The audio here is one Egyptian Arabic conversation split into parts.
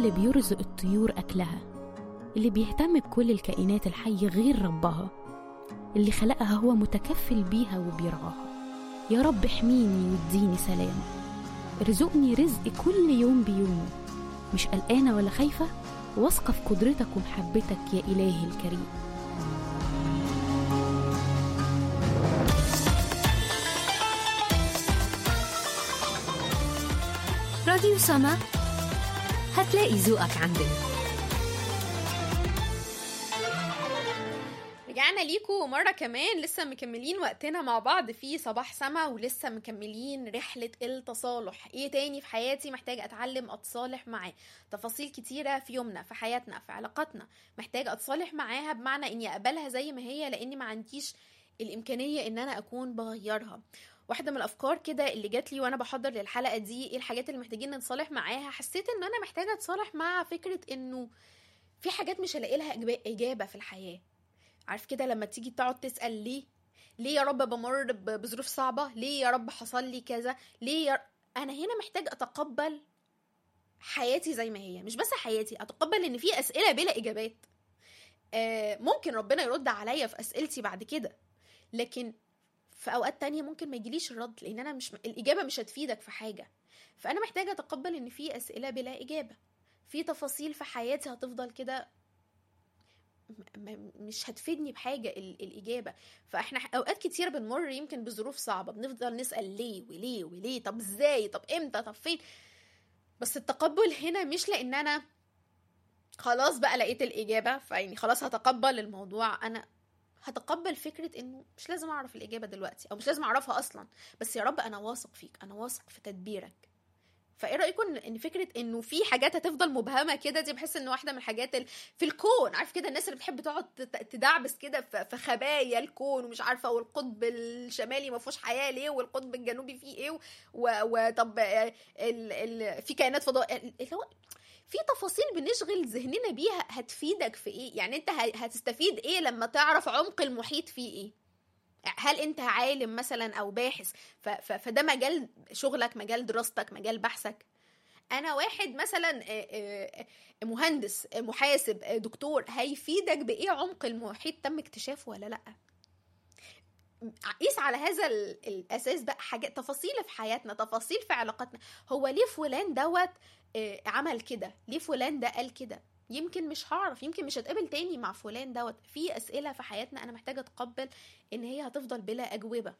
اللي بيرزق الطيور أكلها اللي بيهتم بكل الكائنات الحية غير ربها اللي خلقها هو متكفل بيها وبيرعاها يا رب احميني واديني سلام ارزقني رزق كل يوم بيومه مش قلقانة ولا خايفة واثقة في قدرتك ومحبتك يا إلهي الكريم راديو سما هتلاقي ذوقك عندنا رجعنا ليكم مرة كمان لسه مكملين وقتنا مع بعض في صباح سما ولسه مكملين رحلة التصالح ايه تاني في حياتي محتاج اتعلم اتصالح معاه تفاصيل كتيرة في يومنا في حياتنا في علاقاتنا محتاج اتصالح معاها بمعنى اني اقبلها زي ما هي لاني ما عنديش الامكانية ان انا اكون بغيرها واحده من الافكار كده اللي جات لي وانا بحضر للحلقه دي ايه الحاجات اللي محتاجين نتصالح معاها حسيت ان انا محتاجه اتصالح مع فكره انه في حاجات مش هلاقي لها إجابة- اجابه في الحياه عارف كده لما تيجي تقعد تسال ليه ليه يا رب بمر ب- بظروف صعبه ليه يا رب حصل لي كذا ليه يا ر... انا هنا محتاج اتقبل حياتي زي ما هي مش بس حياتي اتقبل ان في اسئله بلا اجابات آه ممكن ربنا يرد عليا في اسئلتي بعد كده لكن في اوقات تانية ممكن ما يجيليش الرد لان انا مش الاجابه مش هتفيدك في حاجه فانا محتاجه اتقبل ان في اسئله بلا اجابه في تفاصيل في حياتي هتفضل كده م- م- مش هتفيدني بحاجه ال- الاجابه فاحنا ح- اوقات كتير بنمر يمكن بظروف صعبه بنفضل نسال ليه وليه وليه طب ازاي طب امتى طب فين بس التقبل هنا مش لان انا خلاص بقى لقيت الاجابه فيعني خلاص هتقبل الموضوع انا هتقبل فكره انه مش لازم اعرف الاجابه دلوقتي او مش لازم اعرفها اصلا بس يا رب انا واثق فيك انا واثق في تدبيرك فايه رايكم ان فكره انه في حاجات هتفضل مبهمه كده دي بحس ان واحده من الحاجات ال- في الكون عارف كده الناس اللي بتحب تقعد تت- تدعبس كده في في خبايا الكون ومش عارفه والقطب الشمالي ما فيهوش حياه ليه والقطب الجنوبي فيه ايه و- وطب ال ال في كائنات فضاء اللي هو في تفاصيل بنشغل ذهننا بيها هتفيدك في ايه يعني انت ه- هتستفيد ايه لما تعرف عمق المحيط فيه ايه هل انت عالم مثلا او باحث ف- ف- فده مجال شغلك مجال دراستك مجال بحثك انا واحد مثلا آه، آه، آه، مهندس آه، محاسب آه، دكتور هيفيدك بايه عمق المحيط تم اكتشافه ولا لا قيس على هذا ال- الاساس بقى حاجات تفاصيل في حياتنا تفاصيل في علاقاتنا هو ليه فلان دوت آه، عمل كده ليه فلان ده قال كده يمكن مش هعرف يمكن مش هتقابل تاني مع فلان دوت في اسئله في حياتنا انا محتاجه اتقبل ان هي هتفضل بلا اجوبه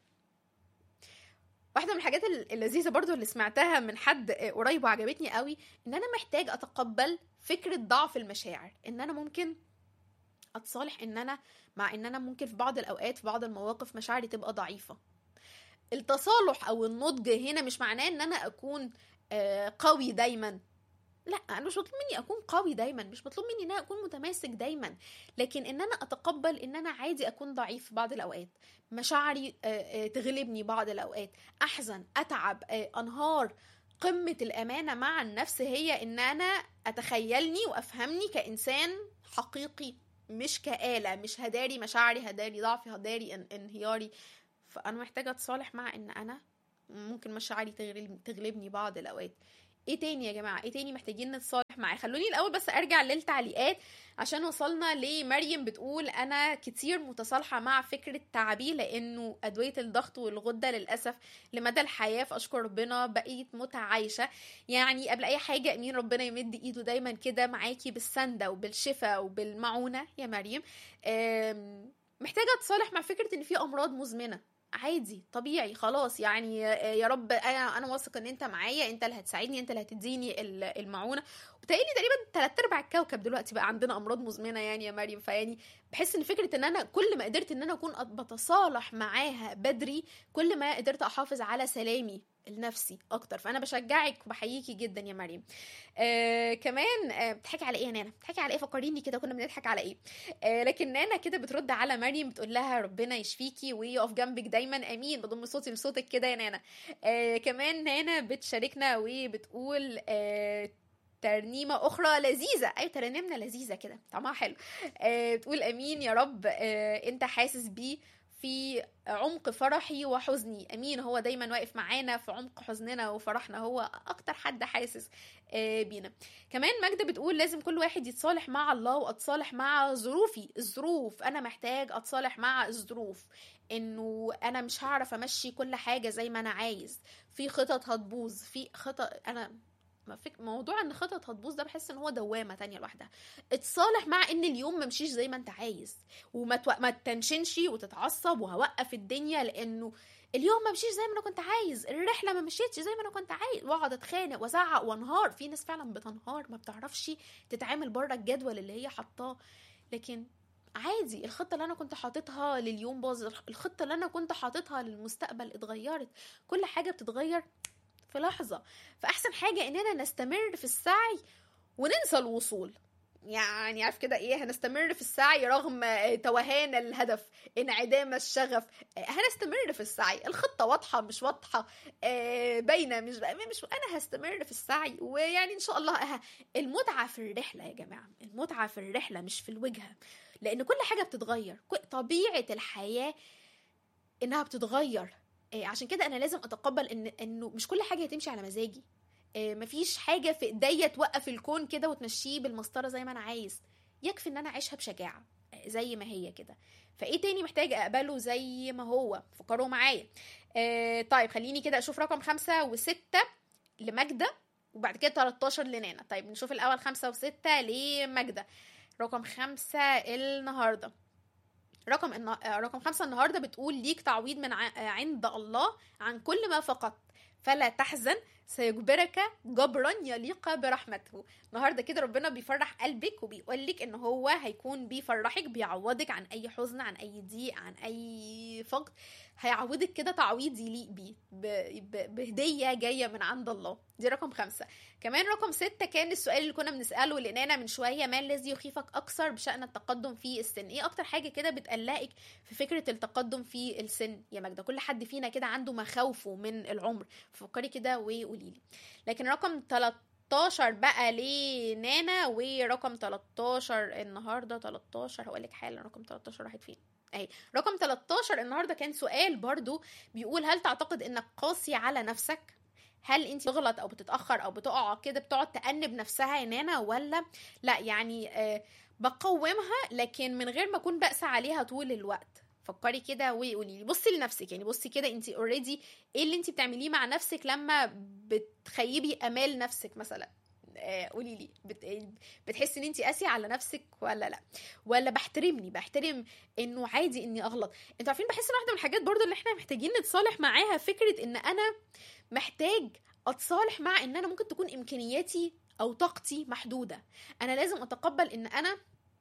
واحده من الحاجات ال- اللذيذه برضو اللي سمعتها من حد آه، قريب وعجبتني قوي ان انا محتاج اتقبل فكره ضعف المشاعر ان انا ممكن اتصالح ان انا مع ان انا ممكن في بعض الاوقات في بعض المواقف مشاعري تبقى ضعيفه التصالح او النضج هنا مش معناه ان انا اكون آه، قوي دايما لا انا مش مطلوب مني اكون قوي دايما مش مطلوب مني ان انا اكون متماسك دايما لكن ان انا اتقبل ان انا عادي اكون ضعيف في بعض الاوقات مشاعري آه، آه، تغلبني بعض الاوقات احزن اتعب آه، انهار قمة الأمانة مع النفس هي إن أنا أتخيلني وأفهمني كإنسان حقيقي مش كآلة مش هداري مشاعري هداري ضعفي هداري ان- انهياري فأنا محتاجة أتصالح مع إن أنا ممكن مشاعري تغلب- تغلبني بعض الأوقات ايه تاني يا جماعه ايه تاني محتاجين نتصالح معاه خلوني الاول بس ارجع للتعليقات عشان وصلنا لمريم بتقول انا كتير متصالحه مع فكره تعبي لانه ادويه الضغط والغده للاسف لمدى الحياه فاشكر ربنا بقيت متعايشه يعني قبل اي حاجه امين ربنا يمد ايده دايما كده معاكي بالسنده وبالشفاء وبالمعونه يا مريم آم، محتاجه اتصالح مع فكره ان في امراض مزمنه عادي طبيعي خلاص يعني يا رب انا انا واثق ان انت معايا انت اللي هتساعدني انت اللي هتديني ال- المعونه وبتهيألي تقريبا تلات ارباع الكوكب دلوقتي بقى عندنا امراض مزمنه يعني يا مريم فيعني بحس ان فكره ان انا كل ما قدرت ان انا اكون بتصالح معاها بدري كل ما قدرت احافظ على سلامي النفسي اكتر فانا بشجعك وبحييكي جدا يا مريم آه كمان آه بتحكي على ايه يا نانا بتحكي على ايه فكريني كده كنا بنضحك على ايه آه لكن نانا كده بترد على مريم بتقول لها ربنا يشفيكي ويقف جنبك دايما امين بضم صوتي لصوتك كده يا نانا آه كمان نانا بتشاركنا وبتقول آه ترنيمة أخرى لذيذة أي ترنيمنا لذيذة كده طعمها حلو آه بتقول أمين يا رب آه أنت حاسس بيه في عمق فرحي وحزني امين هو دايما واقف معانا في عمق حزننا وفرحنا هو اكتر حد حاسس آه، بينا كمان ماجدة بتقول لازم كل واحد يتصالح مع الله واتصالح مع ظروفي الظروف انا محتاج اتصالح مع الظروف انه انا مش هعرف امشي كل حاجه زي ما انا عايز في خطط هتبوظ في خطط انا ما فك... موضوع ان خطط هتبوظ ده بحس ان هو دوامه تانية لوحدها اتصالح مع ان اليوم ما مشيش زي ما انت عايز وما تو... ما تنشنش وتتعصب وهوقف الدنيا لانه اليوم ما مشيش زي ما انا كنت عايز الرحله ما مشيتش زي ما انا كنت عايز واقعد اتخانق وازعق وانهار في ناس فعلا بتنهار ما بتعرفش تتعامل بره الجدول اللي هي حطاه لكن عادي الخطة اللي أنا كنت حاططها لليوم باظت الخطة اللي أنا كنت حاططها للمستقبل اتغيرت كل حاجة بتتغير في لحظة فأحسن حاجة إننا نستمر في السعي وننسى الوصول يعني عارف كده ايه هنستمر في السعي رغم آه، توهان الهدف انعدام الشغف آه، هنستمر في السعي الخطة واضحة مش واضحة آه، باينة مش مش انا هستمر في السعي ويعني ان شاء الله أه المتعة في الرحلة يا جماعة المتعة في الرحلة مش في الوجهة لان كل حاجة بتتغير كل- طبيعة الحياة انها بتتغير آه، عشان كده انا لازم اتقبل ان انه مش كل حاجه هتمشي على مزاجي آه، مفيش حاجه في ايديا توقف الكون كده وتمشيه بالمسطره زي ما انا عايز يكفي ان انا اعيشها بشجاعه آه، زي ما هي كده فايه تاني محتاج اقبله زي ما هو فكروا معايا آه طيب خليني كده اشوف رقم خمسة وستة لماجدة وبعد كده 13 لنانا طيب نشوف الاول خمسة وستة لماجدة رقم خمسة النهارده رقم النا... آه، رقم خمسة النهارده بتقول ليك تعويض من ع... آه، عند الله عن كل ما فقدت فلا تحزن سيجبرك جبرا يليق برحمته النهارده كده ربنا بيفرح قلبك وبيقول لك ان هو هيكون بيفرحك بيعوضك عن اي حزن عن اي ضيق عن اي فقد هيعوضك كده تعويض يليق بيه ب... ب... بهديه جايه من عند الله دي رقم خمسة كمان رقم ستة كان السؤال اللي كنا بنسأله لنانا من شوية ما الذي يخيفك أكثر بشأن التقدم في السن إيه أكتر حاجة كده بتقلقك في فكرة التقدم في السن يا ماجدة كل حد فينا كده عنده مخاوفه من العمر فكري كده وقولي لي لكن رقم 13 بقى لنانا ورقم 13 النهارده 13 هقول لك حالا رقم 13 راحت فين اهي رقم 13 النهارده كان سؤال برضو بيقول هل تعتقد انك قاسي على نفسك هل انت بتغلط او بتتاخر او بتقع كده بتقعد تأنب نفسها يا نانا ولا لا يعني آه بقومها لكن من غير ما اكون بأسى عليها طول الوقت فكري كده وقولي لي بصي لنفسك يعني بصي كده انت اوريدي ايه اللي انت بتعمليه مع نفسك لما بتخيبي امال نفسك مثلا آه، قولي لي بت... بتحسي ان انت قاسيه على نفسك ولا لا ولا بحترمني بحترم انه عادي اني اغلط انتوا عارفين بحس ان واحده من الحاجات برضو اللي احنا محتاجين نتصالح معاها فكره ان انا محتاج اتصالح مع ان انا ممكن تكون امكانياتي او طاقتي محدوده انا لازم اتقبل ان انا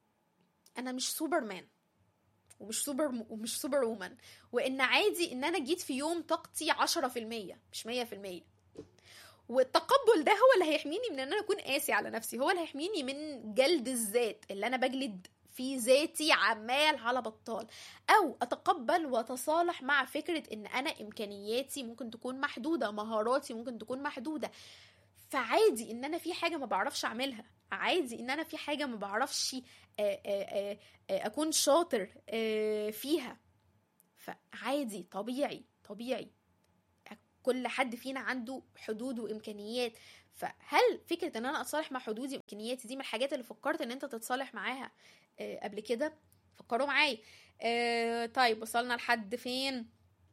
انا مش سوبرمان ومش سوبر ومش سوبر وومن وان عادي ان انا جيت في يوم طاقتي 10% مش 100% والتقبل ده هو اللي هيحميني من ان انا اكون قاسي على نفسي هو اللي هيحميني من جلد الذات اللي انا بجلد في ذاتي عمال على بطال او اتقبل واتصالح مع فكره ان انا امكانياتي ممكن تكون محدوده مهاراتي ممكن تكون محدوده فعادي ان انا في حاجه ما بعرفش اعملها عادي ان انا في حاجه ما بعرفش آه، آه، آه، آه، اكون شاطر آه، فيها فعادي طبيعي طبيعي كل حد فينا عنده حدود وامكانيات فهل فكره ان انا اتصالح مع حدودي وامكانياتي دي من الحاجات اللي فكرت ان انت تتصالح معاها آه، قبل كده فكروا معايا آه، طيب وصلنا لحد فين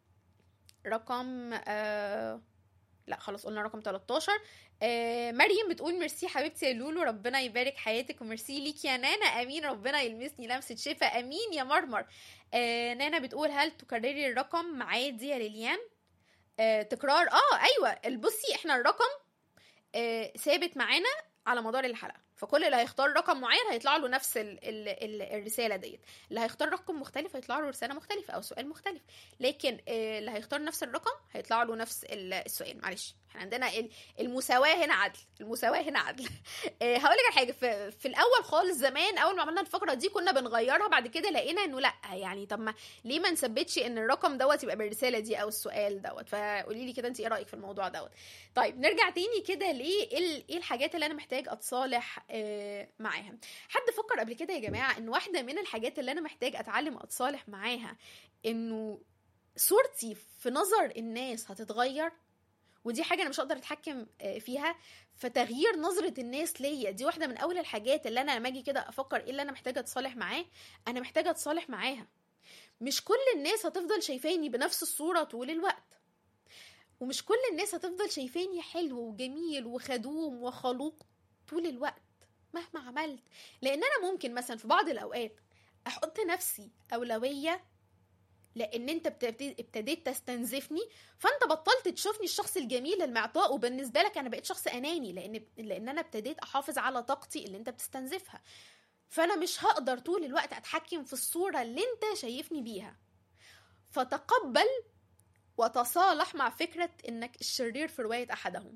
رقم آه لا خلاص قلنا رقم 13 آه مريم بتقول ميرسي حبيبتي يا لولو ربنا يبارك حياتك وميرسي ليك يا نانا امين ربنا يلمسني لمسه شفاء امين يا مرمر آه نانا بتقول هل تكرري الرقم عادي يا ليليان آه تكرار اه ايوه بصي احنا الرقم آه ثابت معانا على مدار الحلقه فكل اللي هيختار رقم معين هيطلع له نفس ال ال ال الرساله ديت اللي هيختار رقم مختلف هيطلع له رساله مختلفه او سؤال مختلف لكن آه، اللي هيختار نفس الرقم هيطلع له نفس ال- السؤال معلش احنا عندنا ال- المساواه هنا عدل المساواه هنا عدل آه، هقول لك على حاجه في, في الاول خالص زمان اول ما عملنا الفقره دي كنا بنغيرها بعد كده لقينا انه لا يعني طب ما ليه ما نثبتش ان الرقم دوت يبقى بالرساله دي او السؤال دوت فقولي لي كده انت ايه رايك في الموضوع دوت طيب نرجع تاني كده ليه ايه ال- ايه الحاجات اللي انا محتاج اتصالح آه، معاها حد فكر قبل كده يا جماعه ان واحده من الحاجات اللي انا محتاج اتعلم اتصالح معاها انه صورتي في نظر الناس هتتغير ودي حاجه انا مش هقدر اتحكم آه، فيها فتغيير نظره الناس ليا دي واحده من اول الحاجات اللي انا لما اجي كده افكر ايه اللي انا محتاجه اتصالح معاه انا محتاجه اتصالح معاها مش كل الناس هتفضل شايفاني بنفس الصوره طول الوقت ومش كل الناس هتفضل شايفاني حلو وجميل وخدوم وخلوق طول الوقت مهما عملت لان انا ممكن مثلا في بعض الاوقات احط نفسي اولويه لان انت بتبتدي- ابتديت تستنزفني فانت بطلت تشوفني الشخص الجميل المعطاء وبالنسبه لك انا بقيت شخص اناني لان لان انا ابتديت احافظ على طاقتي اللي انت بتستنزفها فانا مش هقدر طول الوقت اتحكم في الصوره اللي انت شايفني بيها فتقبل وتصالح مع فكره انك الشرير في روايه احدهم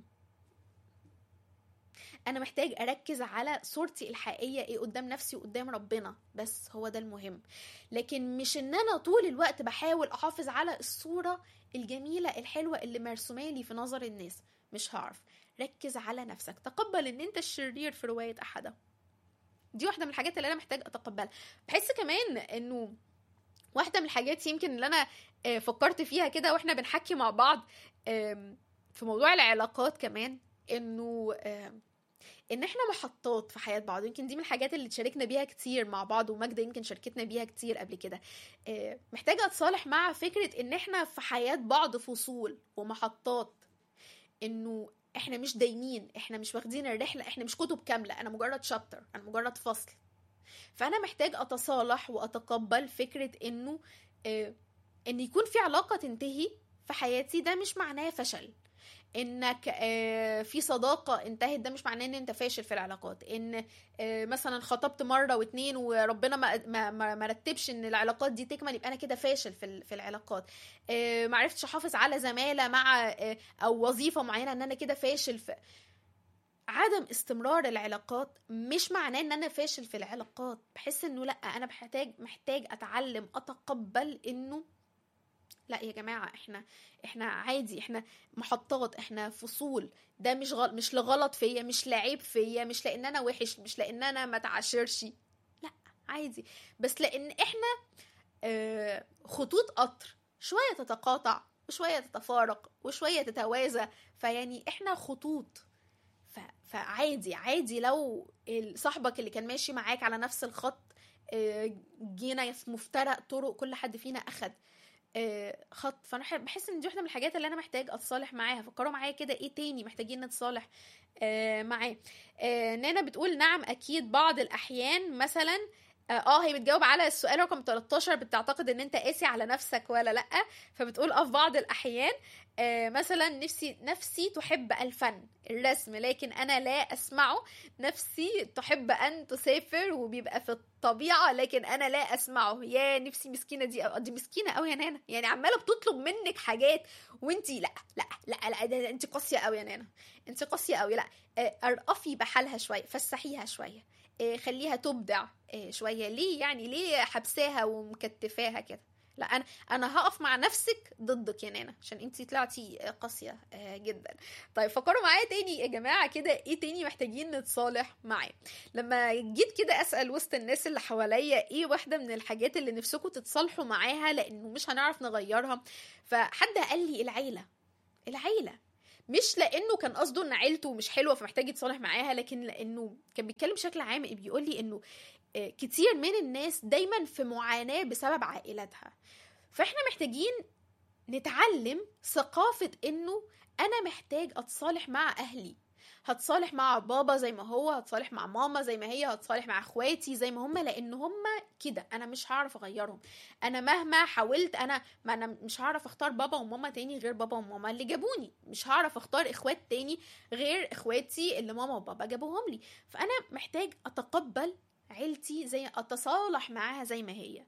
انا محتاج اركز على صورتي الحقيقيه ايه قدام نفسي وقدام ربنا بس هو ده المهم لكن مش ان انا طول الوقت بحاول احافظ على الصوره الجميله الحلوه اللي مرسومه لي في نظر الناس مش هعرف ركز على نفسك تقبل ان انت الشرير في روايه احدهم دي واحده من الحاجات اللي انا محتاج اتقبلها بحس كمان انه واحده من الحاجات يمكن اللي انا آه، فكرت فيها كده واحنا بنحكي مع بعض آم، في موضوع العلاقات كمان انه آم، ان احنا محطات في حياه بعض يمكن دي من الحاجات اللي اتشاركنا بيها كتير مع بعض وماجدة يمكن شاركتنا بيها كتير قبل كده آه، محتاجه اتصالح مع فكره ان احنا في حياه بعض فصول ومحطات انه احنا مش دايمين احنا مش واخدين الرحله احنا مش كتب كامله انا مجرد شابتر انا مجرد فصل فانا محتاج اتصالح واتقبل فكره انه آه، ان يكون في علاقه تنتهي في حياتي ده مش معناه فشل انك آه، في صداقه انتهت ده مش معناه ان انت فاشل في العلاقات ان آه، مثلا خطبت مره واتنين وربنا ما ما ما ما رتبش ان العلاقات دي تكمل يبقى انا كده فاشل في ال- في العلاقات آه، ما عرفتش احافظ على زماله مع آه، او وظيفه معينه ان انا كده فاشل في عدم استمرار العلاقات مش معناه ان انا فاشل في العلاقات بحس انه لا انا محتاج محتاج اتعلم اتقبل انه لا يا جماعه احنا احنا عادي احنا محطات احنا فصول ده مش غل... مش لغلط فيا مش لعيب فيا مش لان انا وحش مش لان انا ما اتعاشرش لا عادي بس لان احنا آه، خطوط قطر شويه تتقاطع وشويه تتفارق وشويه تتوازى فيعني احنا خطوط ف... فعادي عادي لو ال- صاحبك اللي كان ماشي معاك على نفس الخط آه، جينا في مفترق طرق كل حد فينا اخد آه، خط فانا ح- بحس ان دي واحده من الحاجات اللي انا محتاج اتصالح معاها فكروا معايا كده ايه تاني محتاجين نتصالح آه، معاه آه، نانا بتقول نعم اكيد بعض الاحيان مثلا اه آه، هي بتجاوب على السؤال رقم 13 بتعتقد ان انت قاسي على نفسك ولا لا فبتقول اه في بعض الاحيان آه مثلا نفسي نفسي تحب الفن الرسم لكن انا لا اسمعه نفسي تحب ان تسافر وبيبقى في الطبيعه لكن انا لا اسمعه يا نفسي مسكينه دي دي مسكينه قوي يا نانا يعني عماله بتطلب منك حاجات وانتي لا لا لا لا ده- ده انت قاسيه قوي يا نانا انت قاسيه قوي لا آه، ارقفي بحالها شويه فسحيها شويه آه، خليها تبدع آه، شويه ليه يعني ليه حبساها ومكتفاها كده لا انا انا هقف مع نفسك ضدك يا نانا عشان انتي طلعتي آه، قاسيه آه، جدا طيب فكروا معايا تاني يا جماعه كده ايه تاني محتاجين نتصالح معاه لما جيت كده اسال وسط الناس اللي حواليا ايه واحده من الحاجات اللي نفسكم تتصالحوا معاها لانه مش هنعرف نغيرها فحد قال لي العيله العيله مش لانه كان قصده ان عيلته مش حلوه فمحتاج يتصالح معاها لكن لانه كان بيتكلم بشكل عام بيقول لي انه آه، كتير من الناس دايما في معاناه بسبب عائلاتها فاحنا محتاجين نتعلم ثقافه انه انا محتاج اتصالح مع اهلي هتصالح مع بابا زي ما هو هتصالح مع ماما زي ما هي هتصالح مع اخواتي زي ما هم لان هم كده انا مش هعرف اغيرهم انا مهما حاولت انا ما انا مش هعرف اختار بابا وماما تاني غير بابا وماما اللي جابوني مش هعرف اختار اخوات تاني غير اخواتي اللي ماما وبابا جابوهم لي فانا محتاج اتقبل عيلتي زي اتصالح معاها زي ما هي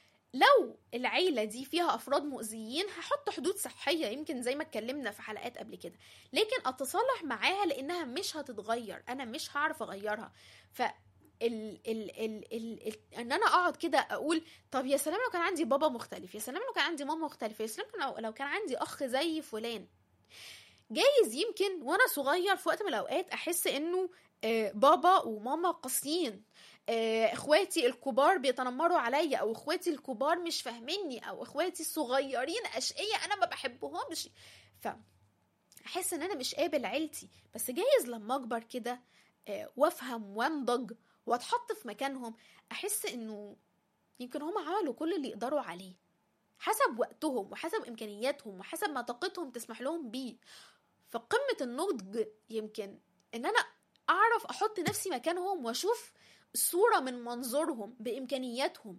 لو العيلة دي فيها أفراد مؤذيين هحط حدود صحية يمكن زي ما اتكلمنا في حلقات قبل كده لكن أتصالح معاها لأنها مش هتتغير أنا مش هعرف أغيرها ف ال ال ال ال ال ان انا اقعد كده اقول طب يا سلام لو كان عندي بابا مختلف يا سلام لو كان عندي ماما مختلفه يا سلام لو, لو كان عندي اخ زي فلان جايز يمكن وانا صغير في وقت من الاوقات احس انه آه، بابا وماما قاسيين آه، اخواتي الكبار بيتنمروا عليا او اخواتي الكبار مش فاهميني او اخواتي الصغيرين اشقية انا ما بحبهمش ف احس ان انا مش قابل عيلتي بس جايز لما اكبر كده آه، وافهم وانضج واتحط في مكانهم احس انه يمكن هم عملوا كل اللي يقدروا عليه حسب وقتهم وحسب امكانياتهم وحسب ما طاقتهم تسمح لهم بيه فقمة النضج يمكن ان انا اعرف احط نفسي مكانهم واشوف الصورة من منظورهم بامكانياتهم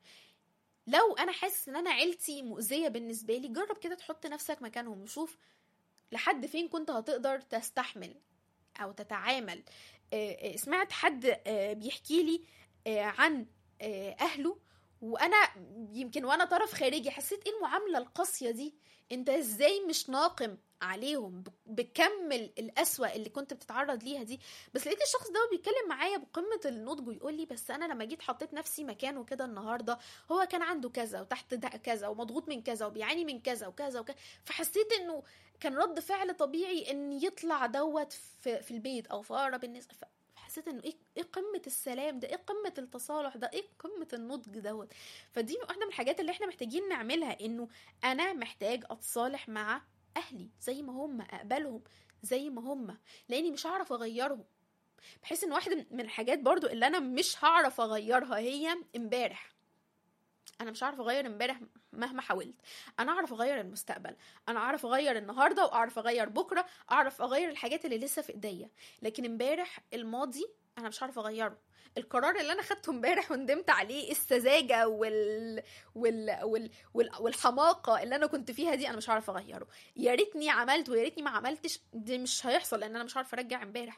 لو انا حاسس ان انا عيلتي مؤذية بالنسبة لي جرب كده تحط نفسك مكانهم وشوف لحد فين كنت هتقدر تستحمل او تتعامل آه، آه، سمعت حد آه، بيحكي لي آه، عن آه، اهله وانا يمكن وانا طرف خارجي حسيت ايه المعامله القاسيه دي انت ازاي مش ناقم عليهم ب- بكم ال- القسوه اللي كنت بتتعرض ليها دي بس لقيت الشخص ده بيتكلم معايا بقمه النضج ويقول لي بس انا لما جيت حطيت نفسي مكانه كده النهارده هو كان عنده كذا وتحت ده كذا ومضغوط من كذا وبيعاني من كذا وكذا وكذا فحسيت انه كان رد فعل طبيعي ان يطلع دوت في, في البيت او في اقرب الناس ف- حسيت انه ايه ايه قمه السلام ده ايه قمه التصالح ده ايه قمه النضج دوت فدي واحده من الحاجات اللي احنا محتاجين نعملها انه انا محتاج اتصالح مع اهلي زي ما هم اقبلهم زي ما هم لاني مش هعرف اغيرهم بحس ان واحده من الحاجات برضو اللي انا مش هعرف اغيرها هي امبارح انا مش هعرف اغير امبارح مهما حاولت انا اعرف اغير المستقبل انا اعرف اغير النهارده واعرف اغير بكره اعرف اغير الحاجات اللي لسه في ايديا لكن امبارح الماضي انا مش هعرف اغيره القرار اللي انا خدته امبارح وندمت عليه السذاجه وال... وال... وال... وال... والحماقه اللي انا كنت فيها دي انا مش هعرف اغيره يا ريتني عملت ويا ريتني ما عملتش دي مش هيحصل لان انا مش هعرف ارجع امبارح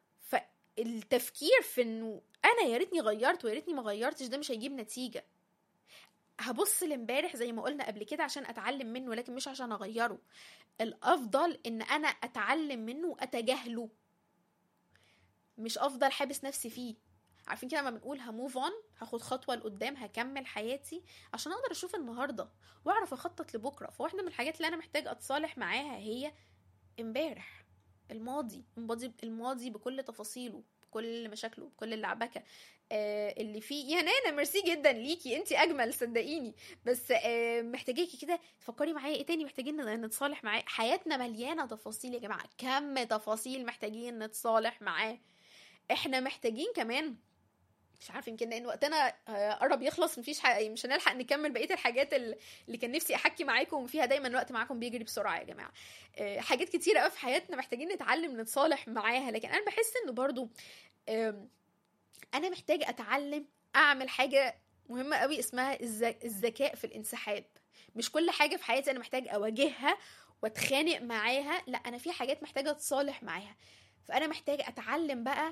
فالتفكير في انه انا يا ريتني غيرت ويا ريتني ما غيرتش ده مش هيجيب نتيجه هبص لامبارح زي ما قلنا قبل كده عشان اتعلم منه لكن مش عشان اغيره الافضل ان انا اتعلم منه واتجاهله مش افضل حابس نفسي فيه عارفين كده لما بنقول هموف اون هاخد خطوه لقدام هكمل حياتي عشان اقدر اشوف النهارده واعرف اخطط لبكره فواحده من الحاجات اللي انا محتاج اتصالح معاها هي امبارح الماضي الماضي الماضي بكل تفاصيله بكل مشاكله بكل اللعبكه آه اللي فيه يا نانا ميرسي جدا ليكي انت اجمل صدقيني بس آه محتاجاكي كده تفكري معايا ايه تاني محتاجين ن- نتصالح معاه حياتنا مليانه تفاصيل يا جماعه كم تفاصيل محتاجين نتصالح معاه احنا محتاجين كمان مش عارف يمكن لان وقتنا آه، قرب يخلص مفيش حق مش هنلحق نكمل بقيه الحاجات ال- اللي كان نفسي احكي معاكم فيها دايما الوقت معاكم بيجري بسرعه يا جماعه آه، حاجات كتيره قوي في حياتنا محتاجين نتعلم نتصالح معاها لكن انا بحس انه برضو آم، انا محتاج اتعلم اعمل حاجه مهمه قوي اسمها الذ- الذكاء في الانسحاب مش كل حاجه في حياتي انا محتاج اواجهها واتخانق معاها لا انا في حاجات محتاجه اتصالح معاها فانا محتاج اتعلم بقى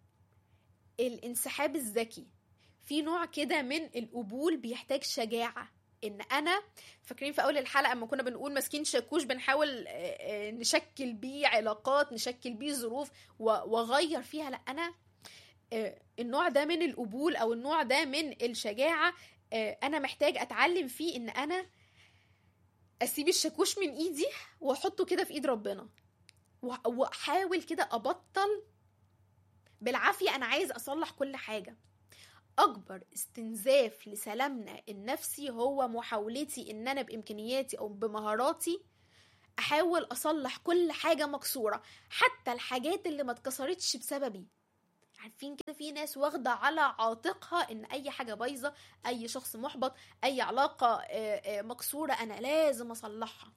الانسحاب الذكي في نوع كده من القبول بيحتاج شجاعه ان انا فاكرين في اول الحلقه لما كنا بنقول ماسكين شاكوش بنحاول آه، آه، نشكل بيه علاقات نشكل بيه ظروف و- واغير فيها لا انا آه، النوع ده من القبول او النوع ده من الشجاعه آه، انا محتاج اتعلم فيه ان انا اسيب الشاكوش من ايدي واحطه كده في ايد ربنا وأ- واحاول كده ابطل بالعافيه انا عايز اصلح كل حاجه اكبر استنزاف لسلامنا النفسي هو محاولتي ان انا بامكانياتي او بمهاراتي احاول اصلح كل حاجه مكسوره حتى الحاجات اللي ما اتكسرتش بسببي عارفين كده في ناس واخده على عاتقها ان اي حاجه بايظه اي شخص محبط اي علاقه آه، آه، مكسوره انا لازم اصلحها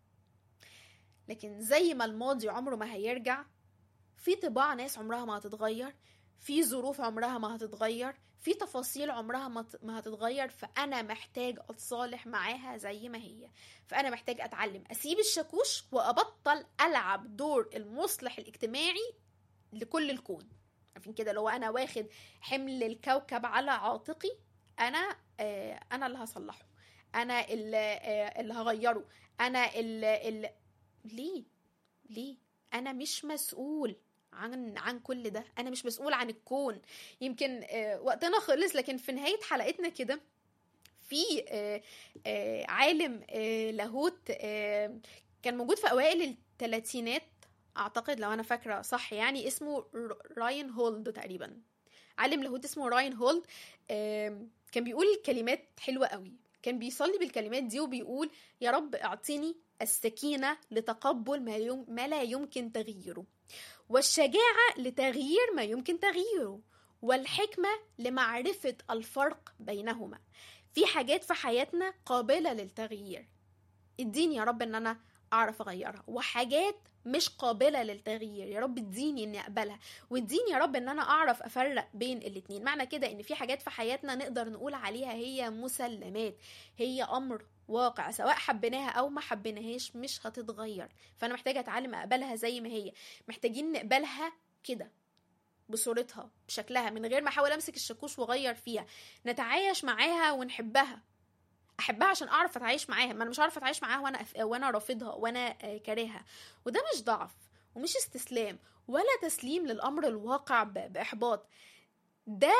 لكن زي ما الماضي عمره ما هيرجع في طباع ناس عمرها ما هتتغير في ظروف عمرها ما هتتغير في تفاصيل عمرها ما ت- ما هتتغير فانا محتاج اتصالح معاها زي ما هي فانا محتاج اتعلم اسيب الشاكوش وابطل العب دور المصلح الاجتماعي لكل الكون عارفين كده لو انا واخد حمل الكوكب على عاتقي انا آه انا اللي هصلحه انا اللي, آه اللي هغيره انا اللي, اللي ليه ليه انا مش مسؤول عن عن كل ده انا مش مسؤول عن الكون يمكن آه وقتنا خلص لكن في نهايه حلقتنا كده في آه آه عالم آه لاهوت آه كان موجود في اوائل الثلاثينات اعتقد لو انا فاكره صح يعني اسمه ر- راين هولد تقريبا عالم لاهوت اسمه راين هولد آم، كان بيقول كلمات حلوه قوي كان بيصلي بالكلمات دي وبيقول يا رب اعطيني السكينه لتقبل ما, يم ما لا يمكن تغييره والشجاعه لتغيير ما يمكن تغييره والحكمه لمعرفه الفرق بينهما في حاجات في حياتنا قابله للتغيير اديني يا رب ان انا اعرف اغيرها وحاجات مش قابله للتغيير يا رب اديني اني اقبلها واديني يا رب ان انا اعرف افرق بين الاتنين معنى كده ان في حاجات في حياتنا نقدر نقول عليها هي مسلمات هي امر واقع سواء حبيناها او ما حبيناهاش مش هتتغير فانا محتاجه اتعلم اقبلها زي ما هي محتاجين نقبلها كده بصورتها بشكلها من غير ما احاول امسك الشاكوش واغير فيها نتعايش معاها ونحبها احبها عشان اعرف اتعايش معاها ما انا مش عارفه اتعايش معاها وانا أف... وانا رافضها وانا آه، كارهها وده مش ضعف ومش استسلام ولا تسليم للامر الواقع ب... باحباط ده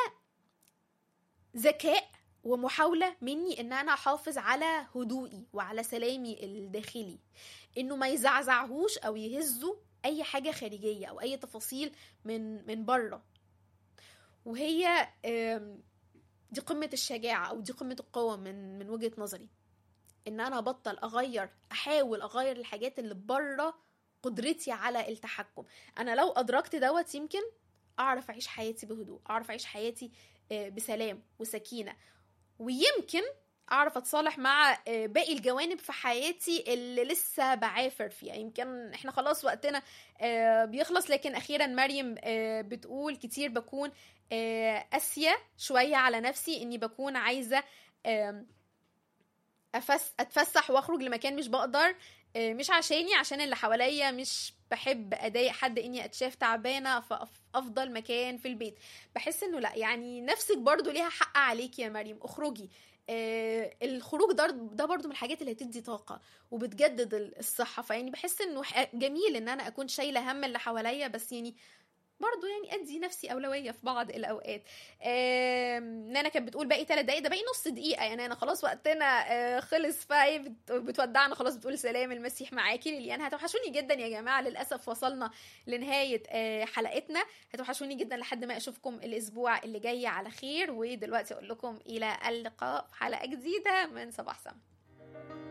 ذكاء ومحاولة مني ان انا احافظ على هدوئي وعلى سلامي الداخلي انه ما يزعزعهوش او يهزه اي حاجة خارجية او اي تفاصيل من من بره وهي آم، دي قمة الشجاعة او دي قمة القوة من من وجهة نظري ان انا ابطل اغير احاول اغير الحاجات اللي بره قدرتي على التحكم انا لو ادركت دوت يمكن اعرف اعيش حياتي بهدوء اعرف اعيش حياتي آه، بسلام وسكينة ويمكن اعرف اتصالح مع آه، باقي الجوانب في حياتي اللي لسه بعافر فيها يمكن احنا خلاص وقتنا آه، بيخلص لكن اخيرا مريم آه، بتقول كتير بكون آه، قاسيه شويه على نفسي اني بكون عايزه آم، أفس اتفسح واخرج لمكان مش بقدر آه، مش عشاني عشان اللي حواليا مش بحب اضايق حد اني اتشاف تعبانه فافضل مكان في البيت بحس انه لا يعني نفسك برضو ليها حق عليك يا مريم اخرجي آه الخروج ده ده برضو من الحاجات اللي هتدي طاقه وبتجدد ال- الصحه فيعني بحس انه ح- جميل ان انا اكون شايله هم اللي حواليا بس يعني برضو يعني ادي نفسي اولويه في بعض الاوقات آم، نانا كانت بتقول باقي ثلاث دقايق ده باقي نص دقيقه يعني انا خلاص وقتنا آه، خلص فهي بت- بتودعنا خلاص بتقول سلام المسيح معاكي ليليان هتوحشوني جدا يا جماعه للاسف وصلنا لنهايه آه، حلقتنا هتوحشوني جدا لحد ما اشوفكم الاسبوع اللي جاي على خير ودلوقتي اقول لكم الى اللقاء في حلقه جديده من صباح سما